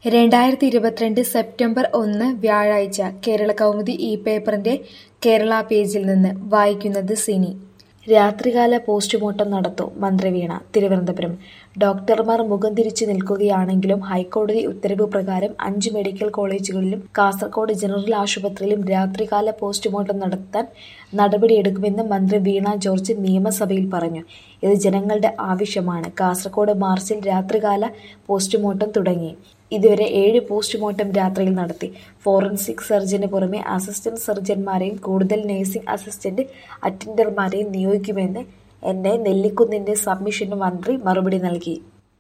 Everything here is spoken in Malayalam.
രണ്ടായിരത്തി ഇരുപത്തിരണ്ട് സെപ്റ്റംബർ ഒന്ന് വ്യാഴാഴ്ച കേരളകൗമുദി ഈ പേപ്പറിന്റെ കേരള പേജിൽ നിന്ന് വായിക്കുന്നത് സിനി രാത്രികാല പോസ്റ്റ്മോർട്ടം നടത്തും മന്ത്രി വീണ തിരുവനന്തപുരം ഡോക്ടർമാർ മുഖം തിരിച്ചു നിൽക്കുകയാണെങ്കിലും ഹൈക്കോടതി ഉത്തരവ് പ്രകാരം അഞ്ച് മെഡിക്കൽ കോളേജുകളിലും കാസർഗോഡ് ജനറൽ ആശുപത്രിയിലും രാത്രികാല പോസ്റ്റ്മോർട്ടം നടത്താൻ നടപടിയെടുക്കുമെന്ന് മന്ത്രി വീണ ജോർജ് നിയമസഭയിൽ പറഞ്ഞു ഇത് ജനങ്ങളുടെ ആവശ്യമാണ് കാസർഗോഡ് മാർച്ചിൽ രാത്രികാല പോസ്റ്റ്മോർട്ടം തുടങ്ങി ഇതുവരെ ഏഴ് പോസ്റ്റ്മോർട്ടം രാത്രിയിൽ നടത്തി ഫോറൻസിക് സർജന് പുറമെ അസിസ്റ്റന്റ് സർജൻമാരെയും കൂടുതൽ നഴ്സിംഗ് അസിസ്റ്റന്റ് അറ്റൻഡർമാരെയും നിയോഗിക്കുമെന്ന് എന്നെ നെല്ലിക്കുന്നിന്റെ സബ്മിഷന് മന്ത്രി മറുപടി നൽകി